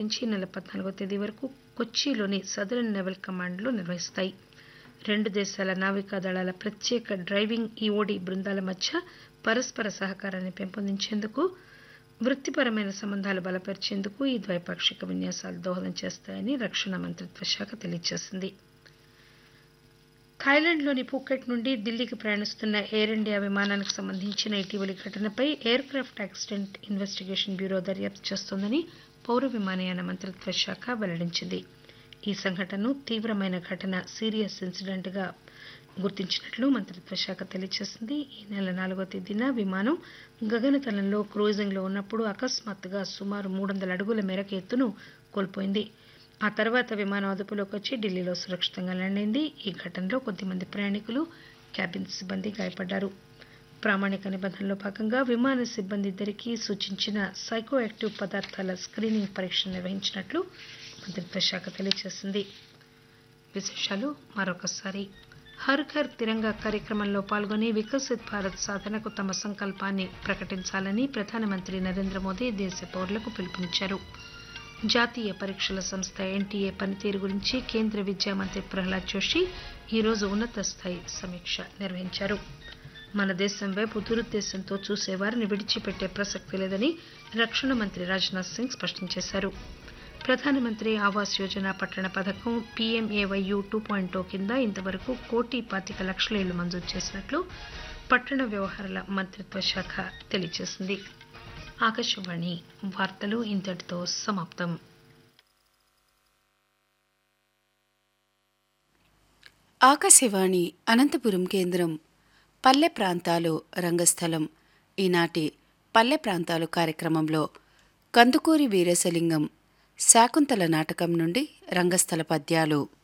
నుంచి ఈ నెల పద్నాలుగో తేదీ వరకు కొచ్చిలోని సదరన్ నెవల్ కమాండ్లో నిర్వహిస్తాయి రెండు దేశాల నావికా దళాల ప్రత్యేక డ్రైవింగ్ ఈఓడి బృందాల మధ్య పరస్పర సహకారాన్ని పెంపొందించేందుకు వృత్తిపరమైన సంబంధాలు బలపరిచేందుకు ఈ ద్వైపాక్షిక విన్యాసాలు దోహదం చేస్తాయని రక్షణ మంత్రిత్వ శాఖ తెలియజేసింది థాయిలాండ్లోని పూకెట్ నుండి ఢిల్లీకి ప్రయాణిస్తున్న ఎయిర్ ఇండియా విమానానికి సంబంధించిన ఇటీవలి ఘటనపై aircraft accident investigation bureau దర్యాప్తు చేస్తోందని పౌర విమానయాన మంత్రిత్వ శాఖ వెల్లడించింది ఈ సంఘటనను తీవ్రమైన ఘటన సీరియస్ ఇన్సిడెంట్గా గుర్తించినట్లు మంత్రిత్వ శాఖ తెలియజేసింది ఈ నెల నాలుగో తేదీన విమానం గగనతలంలో క్రూజింగ్లో ఉన్నప్పుడు అకస్మాత్తుగా సుమారు మూడు వందల అడుగుల మేరకు ఎత్తును కోల్పోయింది ఆ తర్వాత విమానం అదుపులోకి వచ్చి ఢిల్లీలో సురక్షితంగా ల్యాండ్ అయింది ఈ ఘటనలో కొద్దిమంది ప్రయాణికులు క్యాబిన్ సిబ్బంది గాయపడ్డారు ప్రామాణిక నిబంధనలో భాగంగా విమాన సిబ్బంది ఇద్దరికీ సూచించిన సైకో యాక్టివ్ పదార్థాల స్క్రీనింగ్ పరీక్ష నిర్వహించినట్లు మంత్రిత్వ శాఖ తెలియజేసింది విశేషాలు మరొకసారి హర్ ఘర్ తిరంగా కార్యక్రమంలో పాల్గొని వికసిత్ భారత్ సాధనకు తమ సంకల్పాన్ని ప్రకటించాలని ప్రధానమంత్రి నరేంద్ర మోదీ దేశ పౌరులకు పిలుపునిచ్చారు జాతీయ పరీక్షల సంస్థ ఎన్టీఏ పనితీరు గురించి కేంద్ర విద్యా మంత్రి ప్రహ్లాద్ జోషి ఈరోజు ఉన్నత స్థాయి సమీక్ష నిర్వహించారు మన దేశం వైపు దురుద్దేశంతో చూసేవారిని విడిచిపెట్టే ప్రసక్తి లేదని రక్షణ మంత్రి రాజ్నాథ్ సింగ్ స్పష్టం చేశారు ప్రధానమంత్రి ఆవాస్ యోజన పట్టణ పథకం పీఎంఏవైయు టూ పాయింట్ కింద ఇంతవరకు కోటి పాతిక లక్షల ఇళ్లు మంజూరు చేసినట్లు పట్టణ వ్యవహారాల మంత్రిత్వ శాఖ తెలియజేసింది ఆకాశవాణి వార్తలు ఇంతటితో సమాప్తం ఆకాశవాణి అనంతపురం కేంద్రం పల్లె ప్రాంతాలు రంగస్థలం ఈనాటి పల్లె ప్రాంతాలు కార్యక్రమంలో కందుకూరి వీరేశలింగం శాకుంతల నాటకం నుండి రంగస్థల పద్యాలు